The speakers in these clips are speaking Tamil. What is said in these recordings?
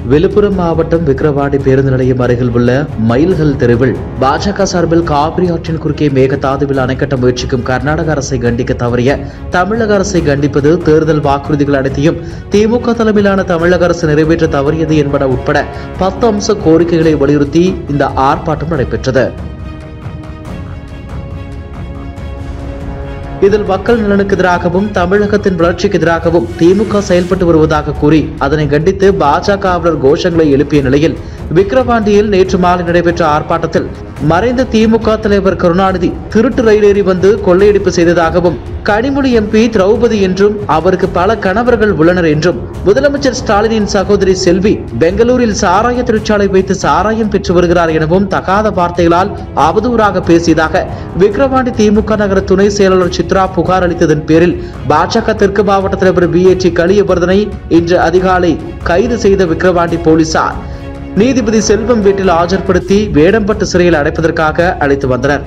விழுப்புரம் மாவட்டம் விக்கிரவாண்டி பேருந்து நிலையம் அருகில் உள்ள மயில்கள் தெருவில் பாஜக சார்பில் காவிரி ஆற்றின் குறுக்கே மேகதாதுவில் அணை கட்ட முயற்சிக்கும் கர்நாடக அரசை கண்டிக்க தவறிய தமிழக அரசை கண்டிப்பது தேர்தல் வாக்குறுதிகள் அனைத்தையும் திமுக தலைமையிலான தமிழக அரசு நிறைவேற்ற தவறியது என்பன உட்பட பத்து அம்ச கோரிக்கைகளை வலியுறுத்தி இந்த ஆர்ப்பாட்டம் நடைபெற்றது இதில் மக்கள் நலனுக்கு எதிராகவும் தமிழகத்தின் வளர்ச்சிக்கு எதிராகவும் திமுக செயல்பட்டு வருவதாக கூறி அதனை கண்டித்து பாஜகவினர் கோஷங்களை எழுப்பிய நிலையில் விக்கிரவாண்டியில் நேற்று மாலை நடைபெற்ற ஆர்ப்பாட்டத்தில் மறைந்த திமுக தலைவர் கருணாநிதி திருட்டு ரயில் ஏறி வந்து கொள்ளையடிப்பு செய்ததாகவும் கனிமொழி எம்பி திரௌபதி என்றும் அவருக்கு பல கணவர்கள் உள்ளனர் என்றும் முதலமைச்சர் ஸ்டாலினின் சகோதரி செல்வி பெங்களூரில் சாராய தொழிற்சாலை வைத்து சாராயம் பெற்று வருகிறார் எனவும் தகாத வார்த்தைகளால் அவதூறாக பேசியதாக விக்கிரவாண்டி திமுக நகர துணை செயலாளர் சித்ரா புகார் அளித்ததன் பேரில் பாஜக தெற்கு மாவட்ட தலைவர் பி எச் கலியவர்தனை இன்று அதிகாலை கைது செய்த விக்கிரவாண்டி போலீசார் நீதிபதி செல்வம் வீட்டில் ஆஜர்படுத்தி வேடம்பட்டு சிறையில் அடைப்பதற்காக அழைத்து வந்தனர்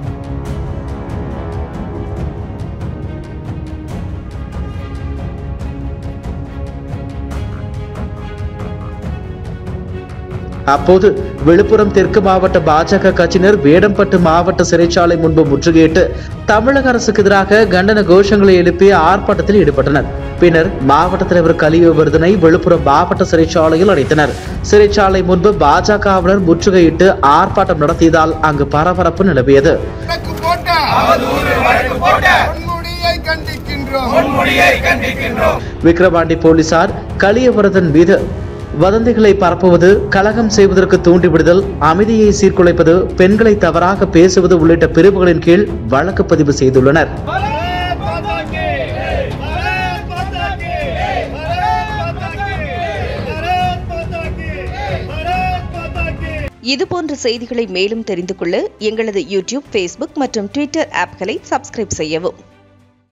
அப்போது விழுப்புரம் தெற்கு மாவட்ட பாஜக கட்சியினர் வேடம்பட்டு மாவட்ட சிறைச்சாலை முன்பு முற்றுகையிட்டு தமிழக அரசுக்கு எதிராக கண்டன கோஷங்களை எழுப்பி ஆர்ப்பாட்டத்தில் ஈடுபட்டனர் பின்னர் மாவட்ட தலைவர் கலியவர்தனை விழுப்புரம் மாவட்ட சிறைச்சாலையில் அடைத்தனர் சிறைச்சாலை முன்பு பாஜகவினர் முற்றுகையிட்டு ஆர்ப்பாட்டம் நடத்தியதால் அங்கு பரபரப்பு நிலவியது வழக்கு போட்ட பொன்முடியை கண்டிக்கின்றோம் விக்கிரவாண்டி போலீசார் கலியவரதன் மீது வதந்திகளை பரப்புவது கலகம் செய்வதற்கு தூண்டிவிடுதல் அமைதியை சீர்குலைப்பது பெண்களை தவறாக பேசுவது உள்ளிட்ட பிரிவுகளின் கீழ் வழக்கு பதிவு செய்துள்ளனர் भारत माता की भारत माता की भारत माता की भारत माता की भारत माता की இது போன்ற செய்திகளை மேலும் தெரிந்து கொள்ள எங்களது யூடியூப் ஃபேஸ்புக் மற்றும் ட்விட்டர் ஆப்களை சப்ஸ்கிரைப் செய்யவும்